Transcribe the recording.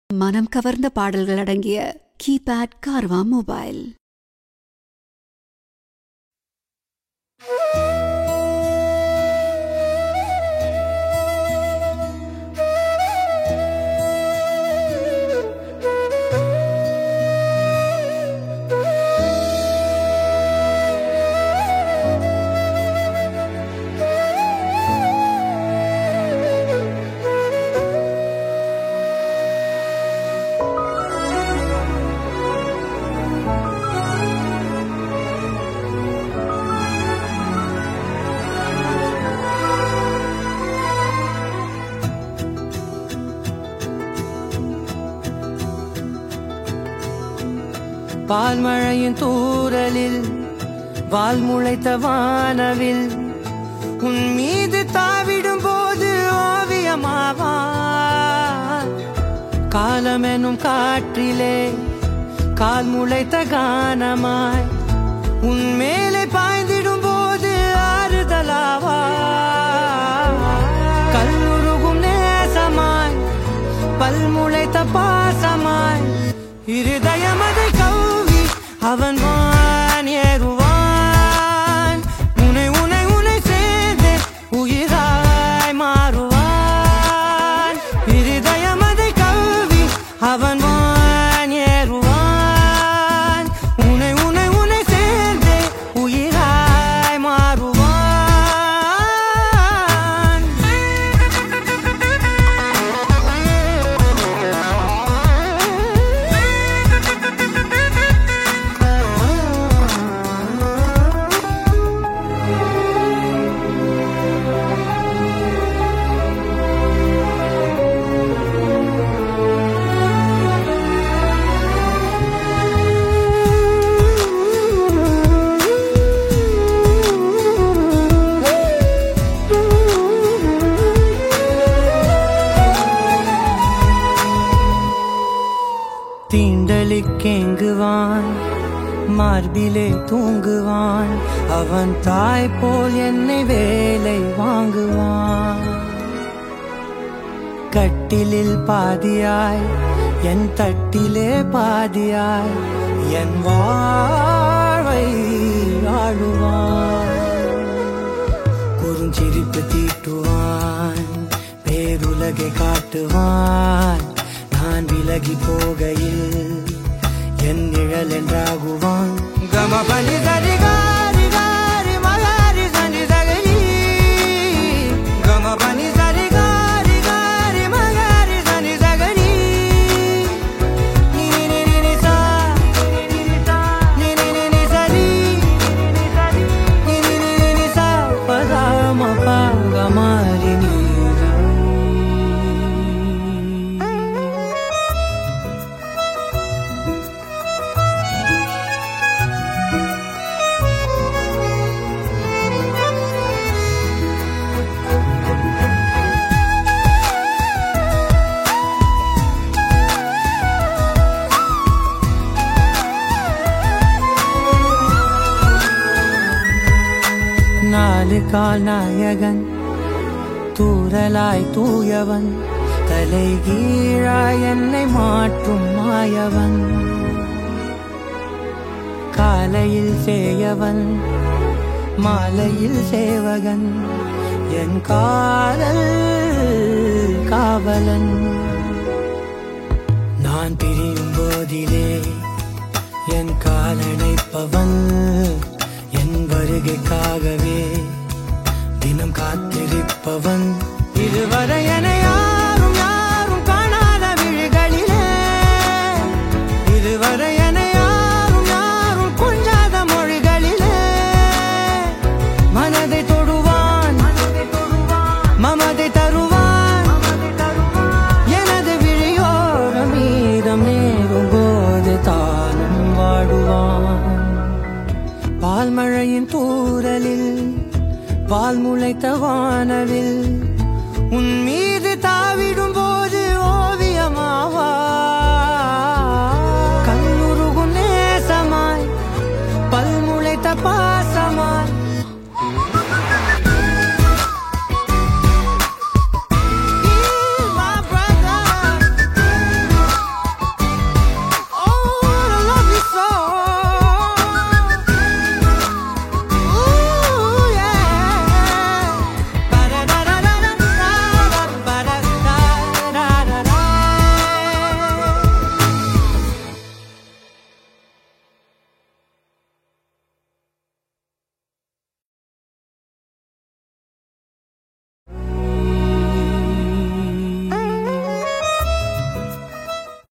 மனம் கவர்ந்த பாடல்கள் அடங்கிய கீபேட் கார்வா மொபைல் பால்மழையின் தூறலில் வால் முளைத்த வானவில் உன் மீது தாவிடும் போது ஓவியமாவா காலமெனும் காற்றிலே கால் முளைத்த கானமாய் உன் மேலே பாய்ந்திடும் போது ஆறுதலாவா கல்லுருகும் நேசமாய் பல் முளைத்த பாசமாய் இருதயமதை கௌவி அவன் வான் ஏறுவான் உனை உனை உனை சேர்ந்து உயிராய் மாறுவான் இருதயமதை கௌவி அவன் வான் ஏறுவான் உனை உனை உனை சேர்ந்து உயிராய் மாறுவான் தீண்டலுக்கேங்குவான் மார்பிலே தூங்குவான் அவன் தாய் போல் என்னை வேலை வாங்குவான் கட்டிலில் பாதியாய் என் தட்டிலே பாதியாய் என் வாழ்வை ஆளுவான் குறுஞ்சிரிப்பு தீட்டுவான் பேருலகை காட்டுவான் நான் விலகி போகையில் என் நிழல் என்றாகுவான் கம பனி சரி காரி காரி மகாரி சனி சகரி கம பனி சரி காரி காரி மகாரி சனி சகரி நீ நீ நீ நீ சா நீ நீ நீ நீ சரி நீ நீ நீ நீ நீ சா பதா ம பா க மா ரி நீ ர. நாலு கால் நாயகன் தூரலாய் தூயவன் தலை கீழாய் என்னை மாற்றும் மாயவன் காலையில் சேயவன் மாலையில் சேவகன் என் காதல் காவலன் நான் பிரியும் போதிலே என் காலணைப்பவன் என் வருகைக்காகவே தினம் காத்திருப்பவன் இதுவரை என்னை